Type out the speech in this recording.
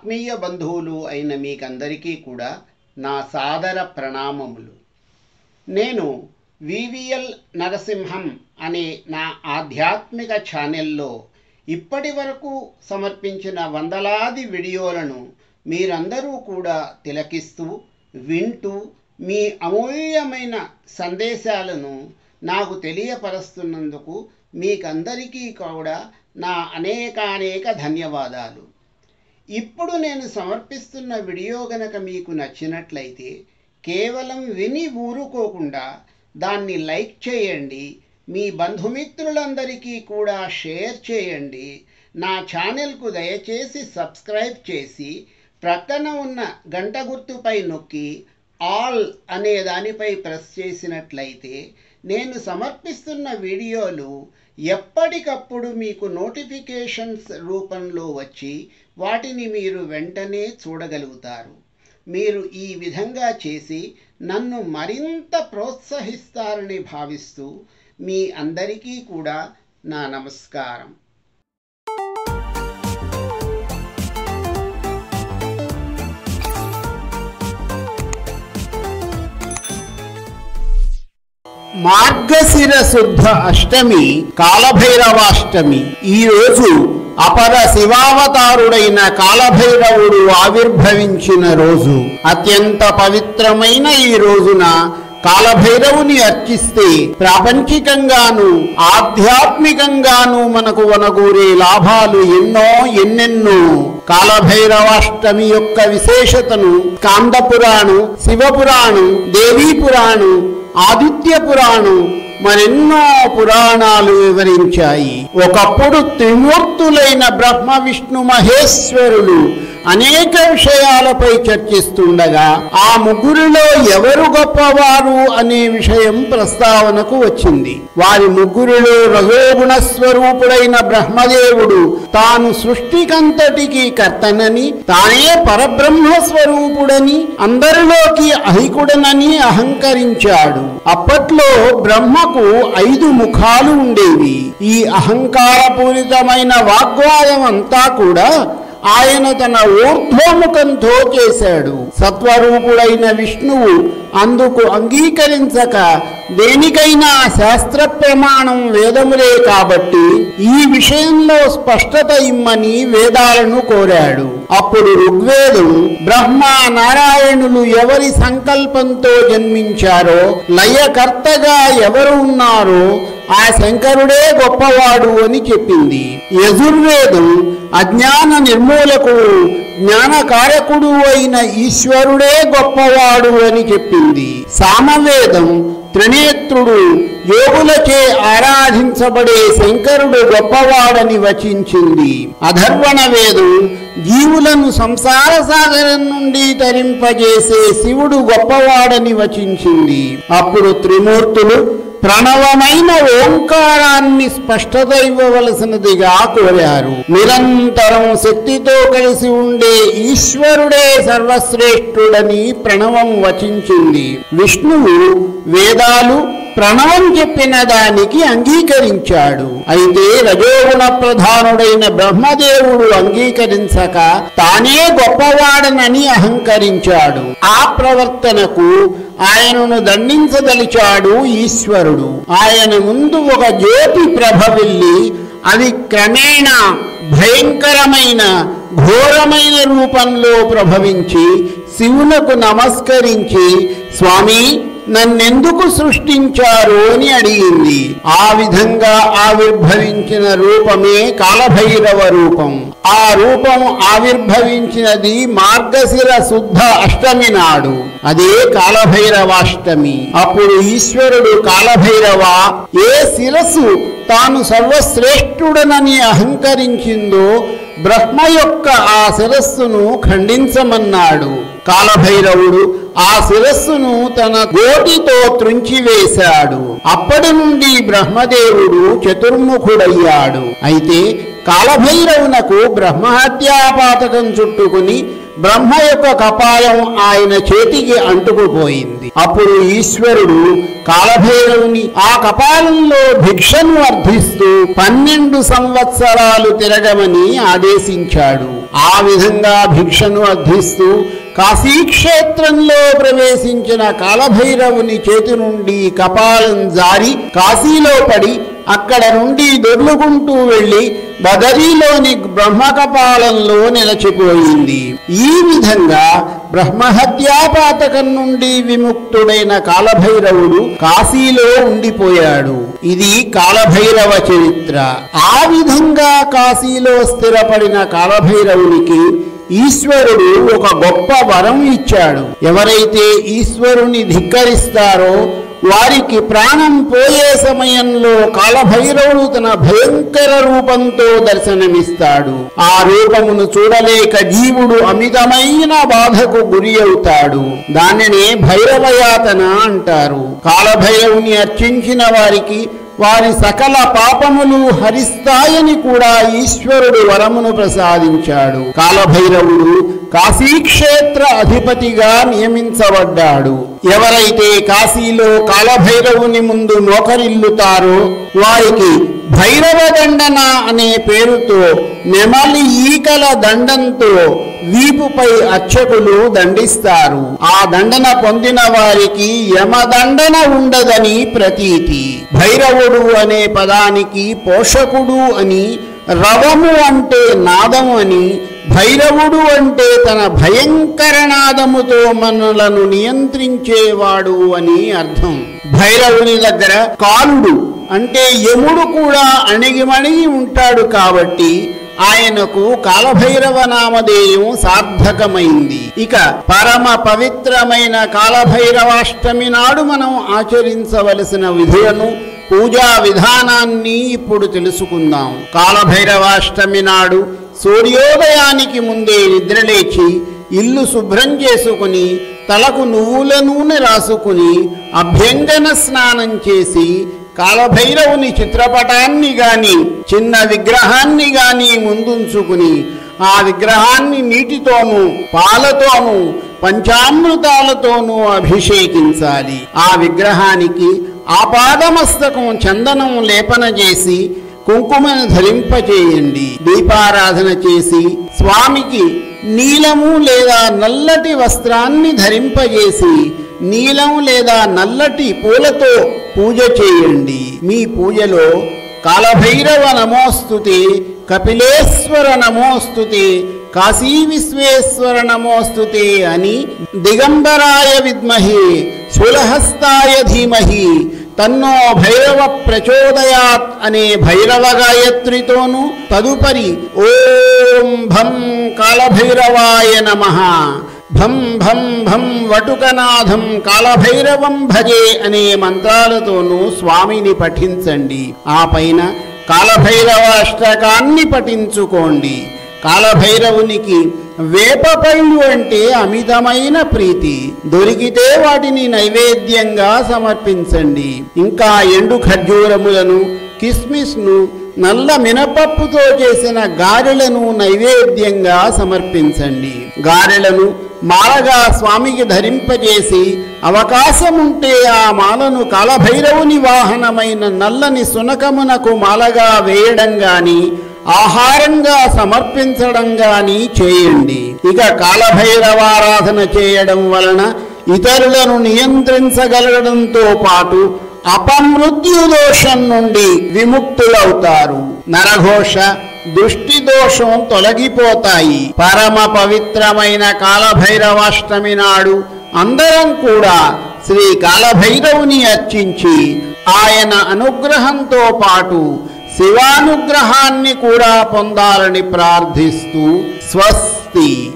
ఆత్మీయ బంధువులు అయిన మీకందరికీ కూడా నా సాదర ప్రణామములు నేను వివిఎల్ నరసింహం అనే నా ఆధ్యాత్మిక ఛానల్లో ఇప్పటి వరకు సమర్పించిన వందలాది వీడియోలను మీరందరూ కూడా తిలకిస్తూ వింటూ మీ అమూల్యమైన సందేశాలను నాకు తెలియపరుస్తున్నందుకు మీకందరికీ కూడా నా అనేకానేక ధన్యవాదాలు ఇప్పుడు నేను సమర్పిస్తున్న వీడియో గనక మీకు నచ్చినట్లయితే కేవలం విని ఊరుకోకుండా దాన్ని లైక్ చేయండి మీ బంధుమిత్రులందరికీ కూడా షేర్ చేయండి నా ఛానల్కు దయచేసి సబ్స్క్రైబ్ చేసి ప్రక్కన ఉన్న గంట గుర్తుపై నొక్కి ఆల్ అనే దానిపై ప్రెస్ చేసినట్లయితే నేను సమర్పిస్తున్న వీడియోలు ఎప్పటికప్పుడు మీకు నోటిఫికేషన్స్ రూపంలో వచ్చి వాటిని మీరు వెంటనే చూడగలుగుతారు మీరు ఈ విధంగా చేసి నన్ను మరింత ప్రోత్సహిస్తారని భావిస్తూ మీ అందరికీ కూడా నా నమస్కారం మార్గశిర శుద్ధ అష్టమి కాలభైరవాష్టమి ఈ రోజు అపర శివావతారుడైన కాలభైరవుడు ఆవిర్భవించిన రోజు అత్యంత పవిత్రమైన ఈ రోజున కాలభైరవుని అర్చిస్తే ప్రాపంచికంగాను ఆధ్యాత్మికంగాను మనకు వనగూరే లాభాలు ఎన్నో ఎన్నెన్నో కాలభైరవాష్టమి యొక్క విశేషతను కాందపురాణం శివపురాణం దేవీ పురాణం ఆదిత్య పురాణం మరెన్నో పురాణాలు వివరించాయి ఒకప్పుడు త్రిమూర్తులైన బ్రహ్మ విష్ణు మహేశ్వరులు అనేక విషయాలపై చర్చిస్తుండగా ఆ ముగ్గురిలో ఎవరు గొప్పవారు అనే విషయం ప్రస్తావనకు వచ్చింది వారి ముగ్గురిలో రజోగుణ స్వరూపుడైన బ్రహ్మదేవుడు తాను సృష్టికంతటికి కర్తనని తానే పరబ్రహ్మ స్వరూపుడని అందరిలోకి అహికుడనని అహంకరించాడు అప్పట్లో బ్రహ్మకు ఐదు ముఖాలు ఉండేవి ఈ అహంకారపూరితమైన వాగ్వాదం అంతా కూడా ఆయన తన ఊర్ధ్వముఖంతో చేశాడు సత్వరూపుడైన విష్ణువు అందుకు అంగీకరించక దేనికైనా శాస్త్ర ప్రమాణం వేదములే కాబట్టి ఈ విషయంలో స్పష్టత ఇమ్మని వేదాలను కోరాడు అప్పుడు ఋగ్వేదం బ్రహ్మ నారాయణులు ఎవరి సంకల్పంతో జన్మించారో లయకర్తగా ఎవరు ఉన్నారో ఆ శంకరుడే గొప్పవాడు అని చెప్పింది యజుర్వేదం అజ్ఞాన నిర్మూలకుడు జ్ఞానకారకుడు అయిన ఈశ్వరుడే గొప్పవాడు అని చెప్పింది సామవేదం త్రినేత్రుడు యోగులచే ఆరాధించబడే శంకరుడు గొప్పవాడని వచించింది అధర్వణ వేదం జీవులను సంసార సాగరం నుండి తరింపజేసే శివుడు గొప్పవాడని వచించింది అప్పుడు త్రిమూర్తులు ప్రణవమైన ఓంకారాన్ని స్పష్టత ఇవ్వవలసినదిగా కోరారు నిరంతరం శక్తితో కలిసి ఉండే ఈశ్వరుడే సర్వశ్రేష్ఠుడని ప్రణవం వచించింది విష్ణువు వేదాలు ప్రణవం చెప్పిన దానికి అంగీకరించాడు అయితే రజోగుణ ప్రధానుడైన బ్రహ్మదేవుడు అంగీకరించక తానే గొప్పవాడనని అహంకరించాడు ఆ ప్రవర్తనకు ఆయనను దండించదలిచాడు ఈశ్వరుడు ఆయన ముందు ఒక జ్యోతి ప్రభవిల్లి అది క్రమేణా భయంకరమైన ఘోరమైన రూపంలో ప్రభవించి శివునకు నమస్కరించి స్వామి నన్నెందుకు సృష్టించారు అని అడిగింది ఆ విధంగా ఆవిర్భవించిన రూపమే కాలభైరవ రూపం ఆ రూపం ఆవిర్భవించినది మార్గశిర శుద్ధ అష్టమి నాడు అదే కాలభైరవాష్టమి అప్పుడు ఈశ్వరుడు కాలభైరవ ఏ శిరస్సు తాను సర్వశ్రేష్ఠుడనని అహంకరించిందో బ్రహ్మ యొక్క ఆ శిరస్సును ఖండించమన్నాడు కాలభైరవుడు ఆ శిరస్సును తన గోటితో త్రుంచివేశాడు అప్పటి నుండి బ్రహ్మదేవుడు చతుర్ముఖుడయ్యాడు అయితే కాలభైరవునకు బ్రహ్మహత్యాపాతకం చుట్టుకుని బ్రహ్మ యొక్క కపాలం ఆయన చేతికి అంటుకుపోయింది అప్పుడు ఈశ్వరుడు కాలభైరవుని ఆ కపాలంలో భిక్షను అర్థిస్తూ పన్నెండు సంవత్సరాలు తిరగమని ఆదేశించాడు ఆ విధంగా భిక్షను అర్థిస్తూ కాశీక్షేత్రంలో ప్రవేశించిన కాలభైరవుని చేతి నుండి కపాలం జారి కాశీలో పడి అక్కడ నుండి దొర్లుకుంటూ వెళ్లి బదరీలోని బ్రహ్మకపాలంలో నిలచిపోయింది ఈ విధంగా బ్రహ్మహత్యాపాతకం నుండి విముక్తుడైన కాలభైరవుడు కాశీలో ఉండిపోయాడు ఇది కాలభైరవ చరిత్ర ఆ విధంగా కాశీలో స్థిరపడిన కాలభైరవునికి ఈశ్వరుడు ఒక గొప్ప వరం ఇచ్చాడు ఎవరైతే ఈశ్వరుని ధిక్కరిస్తారో వారికి ప్రాణం పోయే సమయంలో కాలభైరవుడు తన భయంకర రూపంతో దర్శనమిస్తాడు ఆ రూపమును చూడలేక జీవుడు అమితమైన బాధకు గురి అవుతాడు దానినే భైరవయాతన అంటారు కాలభైరవుని అర్చించిన వారికి వారి సకల పాపములు హరిస్తాయని కూడా ఈశ్వరుడు వరమును ప్రసాదించాడు కాలభైరవుడు కాశీక్షేత్ర అధిపతిగా నియమించబడ్డాడు ఎవరైతే కాశీలో కాలభైరవుని ముందు మోకరిల్లుతారో వారికి భైరవ దండన అనే పేరుతో నెమలి ఈకల దండంతో వీపుపై అర్చకులు దండిస్తారు ఆ దండన పొందిన వారికి యమదండన ఉండదని ప్రతీతి భైరవుడు అనే పదానికి పోషకుడు అని రవము అంటే నాదము అని భైరవుడు అంటే తన భయంకర నాదముతో మనలను నియంత్రించేవాడు అని అర్థం భైరవుని దగ్గర కాలుడు అంటే యముడు కూడా అణిగిమణిగి ఉంటాడు కాబట్టి ఆయనకు కాలభైరవ నామధేయం సార్థకమైంది ఇక పరమ పవిత్రమైన కాలభైరవాష్టమి నాడు మనం ఆచరించవలసిన విధులను పూజా విధానాన్ని ఇప్పుడు తెలుసుకుందాం కాలభైరవాష్టమి నాడు సూర్యోదయానికి ముందే నిద్రలేచి ఇల్లు శుభ్రం చేసుకుని తలకు నువ్వుల నూనె రాసుకుని అభ్యంగన స్నానం చేసి కాలభైరవుని చిత్రపటాన్ని గాని చిన్న విగ్రహాన్ని గాని ముందుంచుకుని ఆ విగ్రహాన్ని నీటితోనూ పాలతోనూ పంచామృతాలతోనూ అభిషేకించాలి ఆ విగ్రహానికి ఆపాదమస్తకం చందనం లేపన చేసి కుంకుమను ధరింపచేయండి దీపారాధన చేసి స్వామికి నీలము లేదా నల్లటి వస్త్రాన్ని ధరింపజేసి నీలం లేదా నల్లటి పూలతో పూజ చేయండి మీ పూజలో కాలభైరవ నమోస్తుతే కపిలేశ్వర నమోస్తుతే కాశీ విశ్వేశ్వర నమోస్తుతే అని దిగంబరాయ విద్మహే శూలహస్తాయ ధీమహి తన్నో భైరవ ప్రచోదయాత్ అనే భైరవ గాయత్రితోనూ తదుపరి ఓం భం కాలభైరవాయ నమః భం భం భం వటుకనాథం కాలభైరవం భజే అనే మంత్రాలతోనూ స్వామిని పఠించండి ఆ పైన కాలభైరవ అష్టకాన్ని పఠించుకోండి కాలభైరవునికి వేపపళ్ళు అంటే అమితమైన ప్రీతి దొరికితే వాటిని నైవేద్యంగా సమర్పించండి ఇంకా ఎండు ఖర్జూరములను కిస్మిస్ను నల్ల మినపప్పుతో చేసిన గారెలను నైవేద్యంగా సమర్పించండి గారెలను మాలగా స్వామికి ధరింపజేసి అవకాశం ఉంటే ఆ మాలను కాలభైరవుని వాహనమైన నల్లని సునకమునకు మాలగా వేయడం గాని ఆహారంగా సమర్పించడం గాని చేయండి ఇక కాలభైరవారాధన చేయడం వలన ఇతరులను నియంత్రించగలగడంతో పాటు అపమృత్యు దోషం నుండి విముక్తులవుతారు నరఘోష దృష్టి దోషం తొలగిపోతాయి పరమ పవిత్రమైన కాలభైరవాష్టమి నాడు అందరం కూడా శ్రీ కాలభైరవుని అర్చించి ఆయన అనుగ్రహంతో పాటు శివానుగ్రహాన్ని కూడా పొందాలని ప్రార్థిస్తూ స్వస్తి